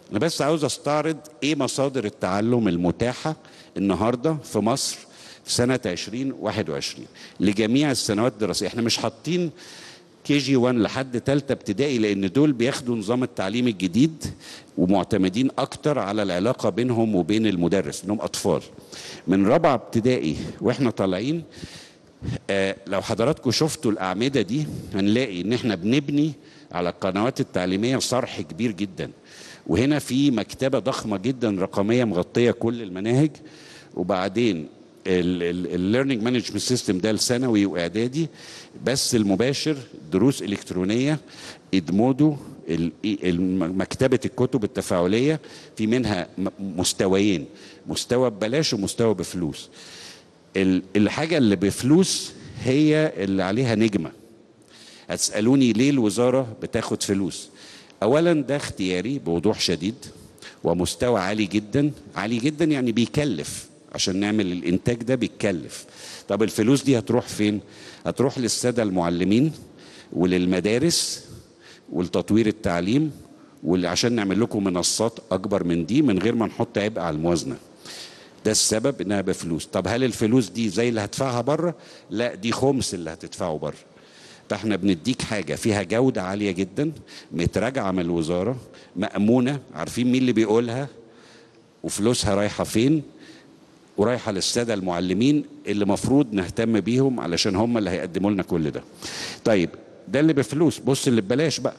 انا بس عاوز استعرض ايه مصادر التعلم المتاحه النهارده في مصر في سنه 2021 لجميع السنوات الدراسيه احنا مش حاطين كي جي 1 لحد ثالثه ابتدائي لان دول بياخدوا نظام التعليم الجديد ومعتمدين اكتر على العلاقه بينهم وبين المدرس انهم اطفال من رابعه ابتدائي واحنا طالعين آه لو حضراتكم شفتوا الاعمده دي هنلاقي ان احنا بنبني على القنوات التعليميه صرح كبير جدا وهنا في مكتبه ضخمه جدا رقميه مغطيه كل المناهج وبعدين الليرنينج مانجمنت سيستم ده الثانوي واعدادي بس المباشر دروس الكترونيه ادمودو مكتبه الكتب التفاعليه في منها مستويين مستوى ببلاش ومستوى بفلوس الحاجه اللي بفلوس هي اللي عليها نجمه هتسالوني ليه الوزاره بتاخد فلوس اولا ده اختياري بوضوح شديد ومستوى عالي جدا عالي جدا يعني بيكلف عشان نعمل الانتاج ده بيتكلف طب الفلوس دي هتروح فين هتروح للساده المعلمين وللمدارس ولتطوير التعليم وعشان نعمل لكم منصات اكبر من دي من غير ما نحط عبء على الموازنه ده السبب انها بفلوس طب هل الفلوس دي زي اللي هدفعها بره لا دي خمس اللي هتدفعه بره فاحنا بنديك حاجه فيها جوده عاليه جدا متراجعه من الوزاره مامونه عارفين مين اللي بيقولها وفلوسها رايحه فين ورايحه للساده المعلمين اللي مفروض نهتم بيهم علشان هم اللي هيقدموا لنا كل ده. طيب ده اللي بفلوس بص اللي ببلاش بقى.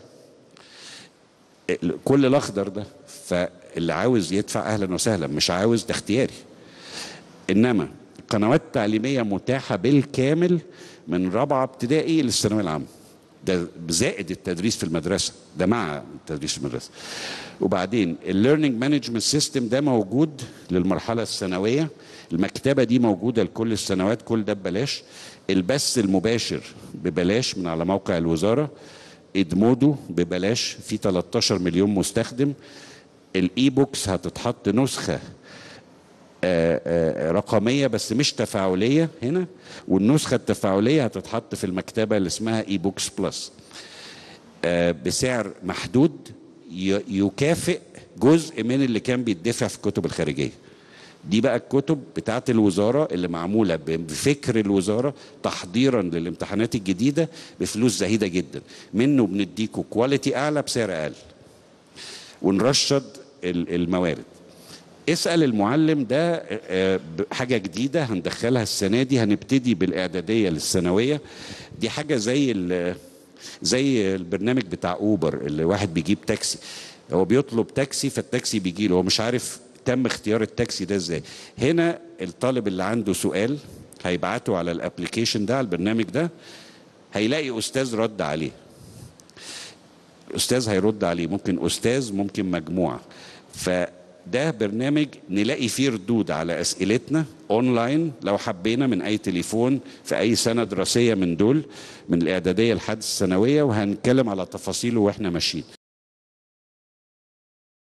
كل الاخضر ده فاللي عاوز يدفع اهلا وسهلا مش عاوز ده اختياري. انما قنوات تعليميه متاحه بالكامل من رابعه ابتدائي للثانويه العامه. ده زائد التدريس في المدرسه ده مع التدريس في المدرسه وبعدين الليرنينج مانجمنت سيستم ده موجود للمرحله الثانويه المكتبه دي موجوده لكل السنوات كل ده ببلاش البث المباشر ببلاش من على موقع الوزاره ادمودو ببلاش في 13 مليون مستخدم الاي بوكس هتتحط نسخه آآ آآ رقمية بس مش تفاعلية هنا والنسخة التفاعلية هتتحط في المكتبة اللي اسمها اي بوكس بلس بسعر محدود يكافئ جزء من اللي كان بيدفع في الكتب الخارجية دي بقى الكتب بتاعت الوزارة اللي معمولة بفكر الوزارة تحضيرا للامتحانات الجديدة بفلوس زهيدة جدا منه بنديكوا كواليتي أعلى بسعر أقل ونرشد الموارد اسال المعلم ده حاجه جديده هندخلها السنه دي هنبتدي بالاعداديه للثانويه دي حاجه زي زي البرنامج بتاع اوبر اللي واحد بيجيب تاكسي هو بيطلب تاكسي فالتاكسي بيجي له هو مش عارف تم اختيار التاكسي ده ازاي هنا الطالب اللي عنده سؤال هيبعته على الابلكيشن ده على البرنامج ده هيلاقي استاذ رد عليه استاذ هيرد عليه ممكن استاذ ممكن مجموعه ف ده برنامج نلاقي فيه ردود على اسئلتنا اونلاين لو حبينا من اي تليفون في اي سنه دراسيه من دول من الاعداديه لحد الثانويه وهنتكلم على تفاصيله واحنا ماشيين